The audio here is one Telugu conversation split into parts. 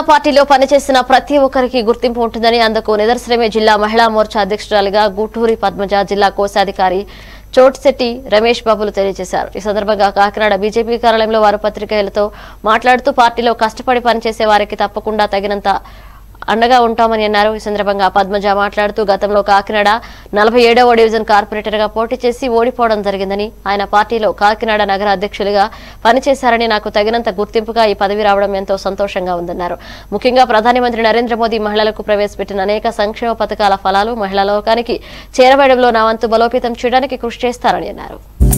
పార్టీలో పనిచేసిన ప్రతి ఒక్కరికి గుర్తింపు ఉంటుందని అందుకు నిదర్శనమే జిల్లా మహిళా మోర్చా అధ్యక్షురాలిగా గుట్టూరి పద్మజ జిల్లా కోశాధికారి చోట్శెట్టి రమేష్ బాబులు తెలియజేశారు ఈ సందర్భంగా కాకినాడ బీజేపీ కార్యాలయంలో వారు పత్రికేయులతో మాట్లాడుతూ పార్టీలో కష్టపడి పనిచేసే వారికి తప్పకుండా తగినంత అండగా ఉంటామని అన్నారు ఈ సందర్భంగా పద్మజ మాట్లాడుతూ గతంలో కాకినాడ నలభై ఏడవ డివిజన్ కార్పొరేటర్ గా పోటీ చేసి ఓడిపోవడం జరిగిందని ఆయన పార్టీలో కాకినాడ నగర అధ్యక్షులుగా పనిచేశారని నాకు తగినంత గుర్తింపుగా ఈ పదవి రావడం ఎంతో సంతోషంగా ఉందన్నారు ముఖ్యంగా ప్రధానమంత్రి నరేంద్ర మోదీ మహిళలకు ప్రవేశపెట్టిన అనేక సంక్షేమ పథకాల ఫలాలు మహిళా లోకానికి చేరవేయడంలో నా వంతు బలోపేతం చేయడానికి కృషి చేస్తారని అన్నారు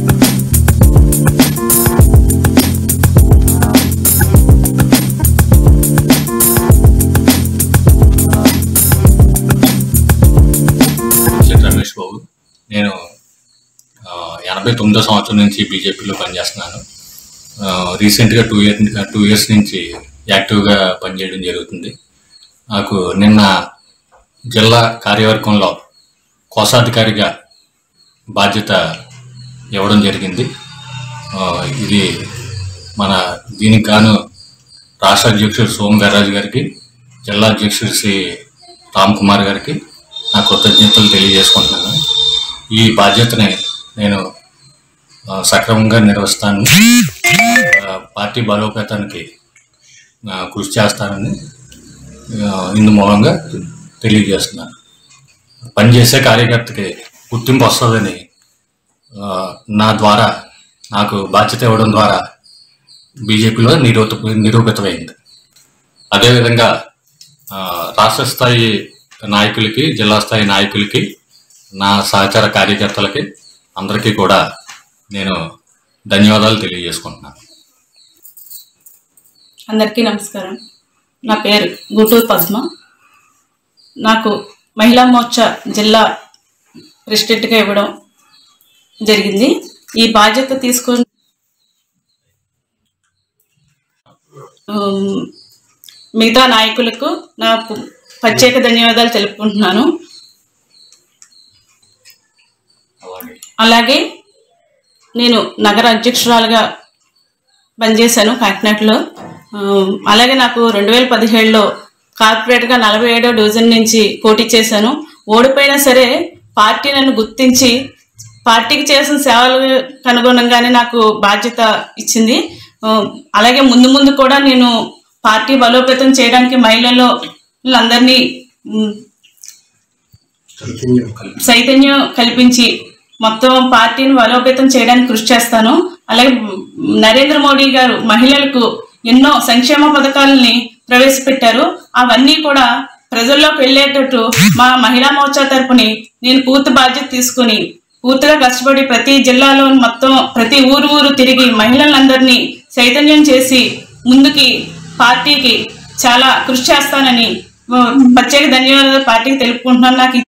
శెట్టి రమేష్ బాబు నేను ఆ, ఎనభై తొమ్మిదో సంవత్సరం నుంచి బీజేపీలో పనిచేస్తున్నాను ఆ, రీసెంట్గా టూ ఇయర్ టూ ఇయర్స్ నుంచి యాక్టివ్గా పనిచేయడం జరుగుతుంది నాకు నిన్న జిల్లా కార్యవర్గంలో కోశాధికారిగా బాధ్యత ఇవ్వడం జరిగింది ఆ, ఇది మన దీనికి గాను రాష్ట్ర అధ్యక్షుడు సోమ వీర్రాజు గారికి జిల్లా అధ్యక్షుడు శ్రీ రామ్ కుమార్ గారికి నా కృతజ్ఞతలు తెలియజేసుకుంటున్నాను ఈ బాధ్యతని నేను ఆ, సక్రమంగా నిర్వహిస్తాను ఆ, పార్టీ బలోపేతానికి ఆ, కృషి చేస్తానని ఆ, ఇందు మూలంగా తెలియజేస్తున్నాను పనిచేసే కార్యకర్తకి గుర్తింపు వస్తుందని ఆ, నా ద్వారా నాకు బాధ్యత ఇవ్వడం ద్వారా బీజేపీలో నిరూత నిరూపితమైంది అదేవిధంగా ఆ, రాష్ట్ర స్థాయి నాయకులకి జిల్లా స్థాయి నాయకులకి నా సహచార కార్యకర్తలకి అందరికీ కూడా నేను ధన్యవాదాలు తెలియజేసుకుంటున్నాను అందరికీ నమస్కారం నా పేరు గుంటూరు పద్మ నాకు మహిళా మోర్చా జిల్లా ప్రెసిడెంట్గా ఇవ్వడం జరిగింది ఈ బాధ్యత తీసుకొని ఉమ్, మిగతా నాయకులకు నా పు- ప్రత్యేక ధన్యవాదాలు తెలుపుకుంటున్నాను అలాగే అలాగే నేను నగర అధ్యక్షురాలుగా పనిచేశాను కాకినాడలో ఆ, అలాగే నాకు రెండు వేల పదిహేడులో కార్పొరేట్గా నలభై ఏడో డివిజన్ నుంచి పోటీ చేశాను ఓడిపోయినా సరే పార్టీ నన్ను గుర్తించి పార్టీకి చేసిన సేవలకు అనుగుణంగానే నాకు బాధ్యత ఇచ్చింది ఆ, అలాగే ముందు ముందు కూడా నేను పార్టీ బలోపేతం చేయడానికి మహిళల్లో అందరినీ ఉమ్, చైతన్యం కల్పించి మొత్తం పార్టీని బలోపేతం చేయడానికి కృషి చేస్తాను అలాగే నరేంద్ర మోడీ గారు మహిళలకు ఎన్నో సంక్షేమ పథకాలని ప్రవేశపెట్టారు అవన్నీ కూడా ప్రజల్లోకి వెళ్ళేటట్టు మా మహిళా మోర్చా తరపుని నేను పూర్తి బాధ్యత తీసుకుని పూర్తిగా కష్టపడి ప్రతి జిల్లాలో మొత్తం ప్రతి ఊరు ఊరు తిరిగి మహిళలందరినీ చైతన్యం చేసి ముందుకి పార్టీకి చాలా కృషి చేస్తానని ఆ, ప్రత్యేక ధన్యవాదాలు పార్టీకి తెలుపుకుంటున్నాను నాకు